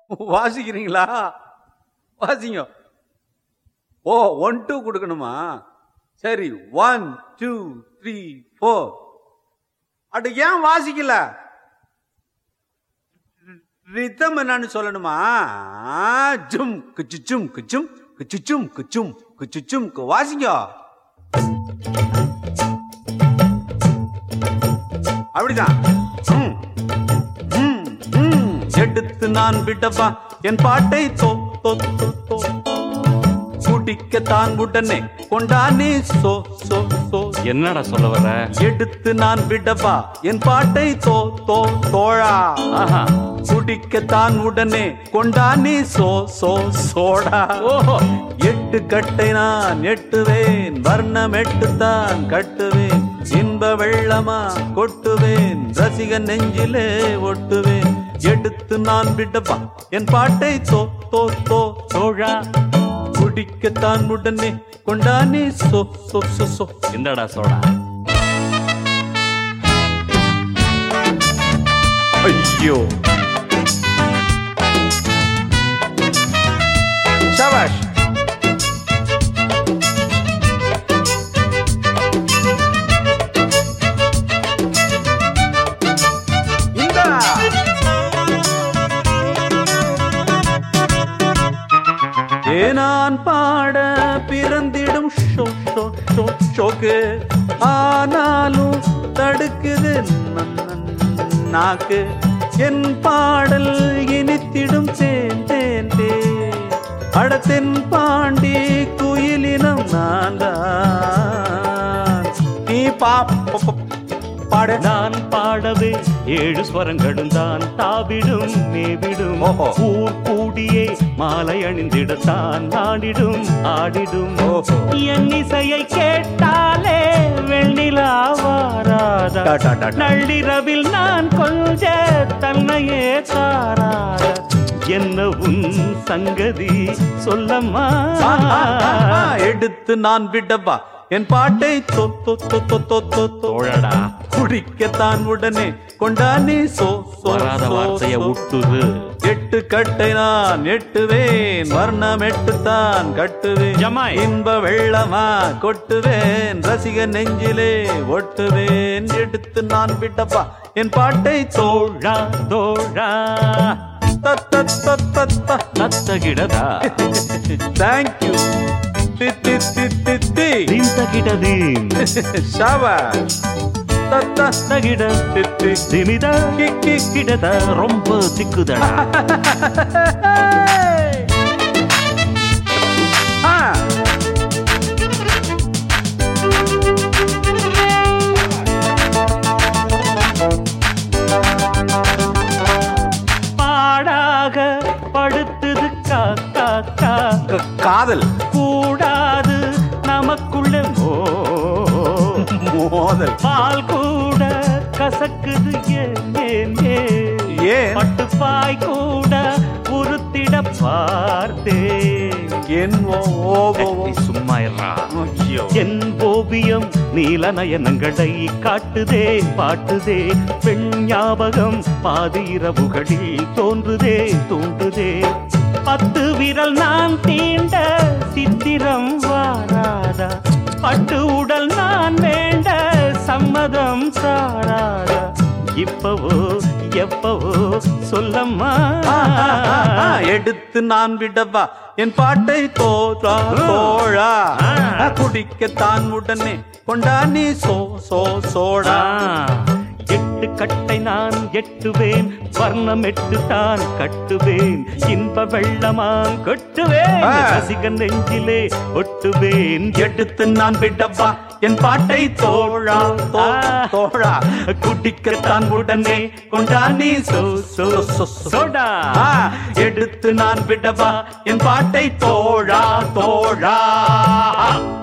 வாசிக்கிறீங்களா வாசிங்க ஓ one two கொடுக்கணுமா சரி ஒன் டூ த்ரீ ஃபோர் அட ஏன் வாசிக்கல ரிதம் என்னன்னு சொல்லணுமா ஜும் குச்சுச்சும் குச்சும் குச்சுச்சும் குச்சும் குச்சுச்சும் கு- வாசிங்க அப்படிதான் ம், ம், ம். எடுத்து நான் விடவா என் பாட்டை தோ தோ தோ தோ குடிக்கத்தான் உடனே கொண்டானே சோ சோ சோ என்னடா சொல்ல வர எடுத்து நான் விடவா என் பாட்டை தோ தோ தோழா ஆஹா குடிக்கத்தான் உடனே கொண்டானே சோ சோ சோடா ஓஹோ எட்டு கட்டை நான் எட்டுவேன் வர்ணம் எட்டுத்தான் கட்டுவேன் இன்ப வெள்ளமா கொட்டுவேன் ரசிகன் நெஞ்சிலே ஒட்டுவேன் எடுத்து நான் விடவா என் பாட்டை தோ தோ தோ தோழா குடிக்கத்தான் உடனே கொண்டானே சோ சோ சோ சோ இந்தடா சோடா ஐயோ சபாஷ் இந்தா ஏனான் பாட பிறந்திடும் ஷோ ஷோ ஷோ ஷோக்கு ஆனாலும் தடுக்குது ந- ந- நாக்கு என் பாடல் இனித்திடும் தேன் தேன் தேன் அடத்தென் பாண்டி குயிலினம் நான் தான் நீ பா ப- ப- பாடு நான் பாடவே ஏழு ஸ்வரங்களும் தான் தாவிடும் மேவிடும் ஓஹோ. ஊர் கூடியே மாலை அணிந்திடத்தான் நாடிடும் ஆடிடும் ஓஹோ. என் இசையை கேட்டாலே வெண்ணிலா வாராதா டா, டா, டா, டா. நள்ளிரவில் நான் கொஞ்ச தன்னையே தாராத என்ன உன் சங்கதி சொல்லம்மா ஆ, ஆ, ஆ, ஆ, எடுத்து நான் விடவா என் பாட்டை தொ தொ தொ தொ தொ தொ தொ தோழடா குடிக்கத்தான் உடனே கொண்டானே சோ சோ வராத சோ, வார்த்தைய சோ. விட்டுரு எட்டு கட்டை நான் எட்டுவேன் வர்ணம் எட்டுத்தான் கட்டுவேன் ஜமாய். இன்ப வெள்ளமா கொட்டுவேன் ரசிக நெஞ்சிலே ஒட்டுவேன் எடுத்து நான் விடவா என் பாட்டை தோல் தோழா தோழா நத்தகிடதா தேங்க்யூ தி தி தி தி தி திந்தகிடதீம் ஷாபாஷ் தத்தா தகிட தி தி திமித கிக்கி கிடத ரொம்ப திக்குதடா ஆ பாடாக படுத்தது காக்கா கா க- காதல் கூடாது நமக்குள்ள மோ மோதல் பால் கூட கசக்குது ஏன் ஏன் ஏன் ஏன் பட்டுப்பாய் கூட உருத்திட பார்த்தேன் என் ஓ- ஓ- ஓ- ஓ. சும்மா இருடா. ஐயோ. என் ஓவியம் நீல நயனங்களை காட்டுதே பாட்டுதே பெண் ஞாபகம் பாதி இரவுகளில் தோன்றுதே தோன்றுதே பத்து விரல் நான் தீண்ட சித்திரம் வாராதா பட்டு உடல் நான் வேண்ட சம்மதம் சாராதா இப்பவோ எப்பவோ சொல்லம்மா ஆ, ஆ, ஆ, ஆ, எடுத்து நான் விடவா என் பாட்டை தோற்றா தோழா ஆ. குடிக்கத்தான் உடனே கொண்டானி சோ சோ சோடா எட்டு கட்டை நான் எட்டுவேன் வர்ணம் எட்டு தான் கட்டுவேன் இன்ப வெள்ளமான் கொட்டுவேன் ஆ. ரசிகன் நெஞ்சிலே ஒட்டுவேன் எடுத்து நான் விடவா என் பாட்டை தோழா தோ- ஆ. தோழா குடிக்கத்தான் உடனே கொண்டானி சோ சோ சோ சோ சோடா ஆ, எடுத்து நான் விடவா என் பாட்டை தோழா தோழா